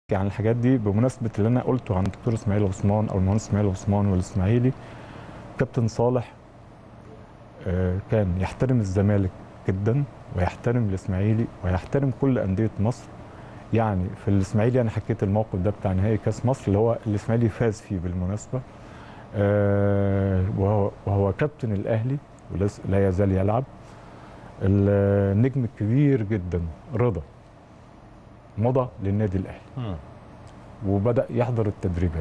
عن الحاجات دي بمناسبه اللي انا قلته عن الدكتور اسماعيل عثمان او المهندس اسماعيل عثمان والاسماعيلي كابتن صالح آه، كان يحترم الزمالك جدا ويحترم الاسماعيلي ويحترم كل انديه مصر يعني في الاسماعيلي انا حكيت الموقف ده بتاع نهائي كاس مصر اللي هو الاسماعيلي فاز فيه بالمناسبه آه، وهو وهو كابتن الاهلي ولسه لا يزال يلعب النجم الكبير جدا رضا مضى للنادي الاهلي مم. وبدا يحضر التدريبات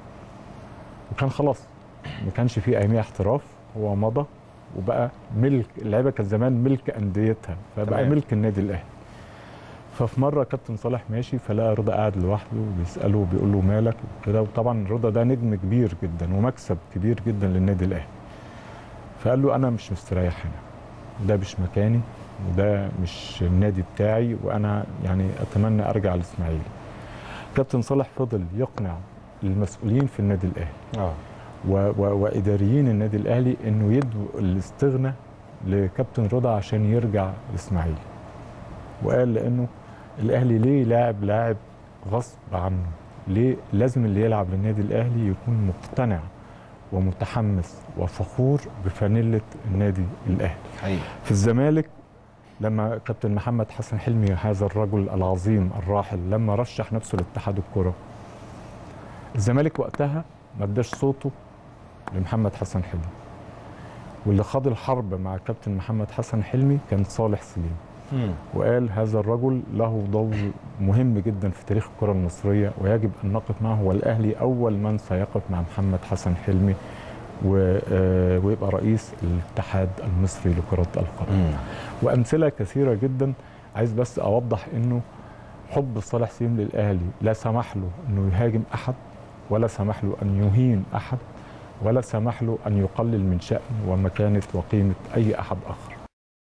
وكان خلاص ما كانش فيه اهميه احتراف هو مضى وبقى ملك اللعيبه كانت زمان ملك انديتها فبقى تمام. ملك النادي الاهلي ففي مره كابتن صالح ماشي فلقى رضا قاعد لوحده وبيساله وبيقول له مالك وكده وطبعا رضا ده نجم كبير جدا ومكسب كبير جدا للنادي الاهلي فقال له انا مش مستريح هنا ده مش مكاني وده مش النادي بتاعي وانا يعني اتمنى ارجع الاسماعيلي كابتن صالح فضل يقنع المسؤولين في النادي الاهلي اه و و واداريين النادي الاهلي انه يدوا الاستغنى لكابتن رضا عشان يرجع الاسماعيلي وقال لانه الاهلي ليه لاعب لاعب غصب عنه ليه لازم اللي يلعب للنادي الاهلي يكون مقتنع ومتحمس وفخور بفانيله النادي الاهلي حقيقي في الزمالك لما كابتن محمد حسن حلمي هذا الرجل العظيم الراحل لما رشح نفسه لاتحاد الكره الزمالك وقتها ما اداش صوته لمحمد حسن حلمي واللي خاض الحرب مع كابتن محمد حسن حلمي كان صالح سليم مم. وقال هذا الرجل له دور مهم جدا في تاريخ الكره المصريه ويجب ان نقف معه والاهلي اول من سيقف مع محمد حسن حلمي و- آه، ويبقى رئيس الاتحاد المصري لكره القدم مم. وامثله كثيره جدا عايز بس اوضح انه حب صالح سليم للاهلي لا سمح له انه يهاجم احد ولا سمح له ان يهين احد ولا سمح له ان يقلل من شان ومكانه وقيمه اي احد اخر